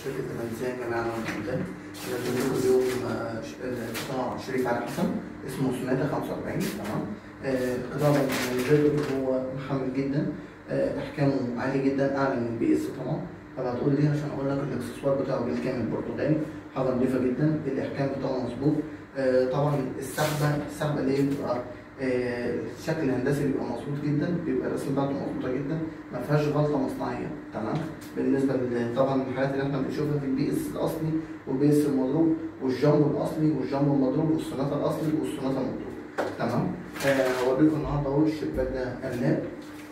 شركة الهندسية جميعا والإنتاج نقدم لكم اليوم آه، ش- آه، قطاع شريف علي حسن اسمه سوناتا 45 تمام آه، القطاع ده بالنسبة لي هو محمل جدا آه، أحكامه عالية جدا أعلى من البي إس طبعا طب هتقول ليه عشان أقول لك الإكسسوار بتاعه بالكامل برتغالي حاجة نضيفة جدا الإحكام بتاعه مظبوط آه، طبعا السحبة السحبة اللي هي بتبقى آه، الشكل الهندسي بيبقى مظبوط جدا بيبقى الرسم بتاعته مظبوطة جدا ما فيهاش غلطة مصنعية تمام بالنسبة ل- طبعا الحاجات اللي احنا بنشوفها في البي اس الأصلي والبي اس المضروب والجامبو الأصلي والجامبو المضروب والسوناتا الأصلي والسوناتا المضروب تمام آه، هوريكم النهارده اهو الشباك ده قلاب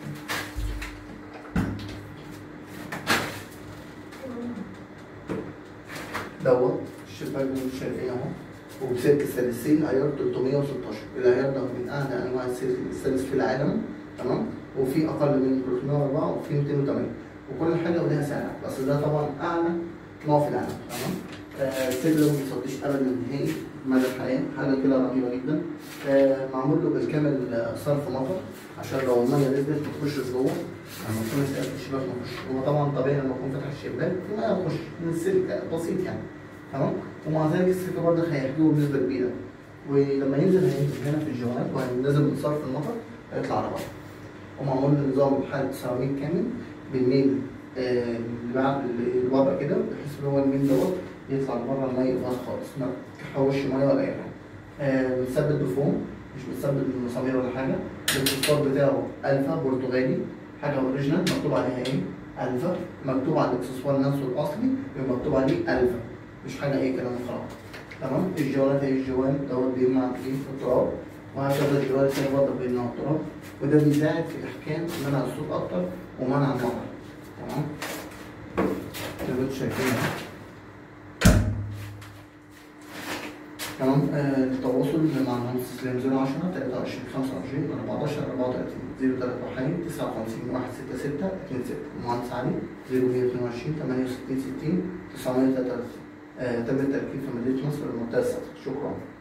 دوت الشباك ده مش شايفين اهو وبسلك السلسين عيار 316 العيار ده من اعلى انواع السلك السلس في العالم تمام وفي اقل من 304 وفي 208 وكل حاجه وليها سعر بس ده طبعا اعلى نوع في العالم تمام آه، السلك ده ما بيصديش ابدا نهائي مدى الحياه حاجه كده رهيبه جدا آه، معمول له بالكامل آه، صرف مطر عشان لو الميه نزلت ما تخشش جوه لما تكون سقف الشباك ما تخش هو طبعا طبيعي لما اكون فاتح الشباك الميه تخش من السلك بسيط يعني تمام ومع ذلك السلك برضه هيحجبه بنسبه كبيره ولما ينزل هينزل هنا في الجوانب وهينزل من صرف المطر هيطلع على بره ومعمول له نظام حالة سيراميك كامل بالميل آه، اللي بعد اللي بره كده بحيث ان هو الميل دوت يطلع لبره الميه يبقى خالص ما تحوش ميه ولا اي حاجه آه، متثبت بفوم مش متثبت بمسامير ولا حاجه الاكسسوار بتاعه الفا برتغالي حاجه اوريجينال مكتوب عليها ايه؟ الفا مكتوب على الاكسسوار نفسه الاصلي يبقى مكتوب عليه الفا مش حاجه اي كلام وخلاص تمام الجوانب هي الجوانب دوت بيمنع ايه التراب وهكذا الجوانب الثانيه برضه بيمنع التراب وده بيساعد في احكام منع الصوت اكتر ومنع المطر تمام زي ما انتم شايفين اهو. تمام آه التواصل مع المهندس اسلام 010 23 25 14 34 031 59 166 26 المهندس علي 0122 68 60 933 آه تم التركيب في مدينة مصر المنطقة السادسة شكرا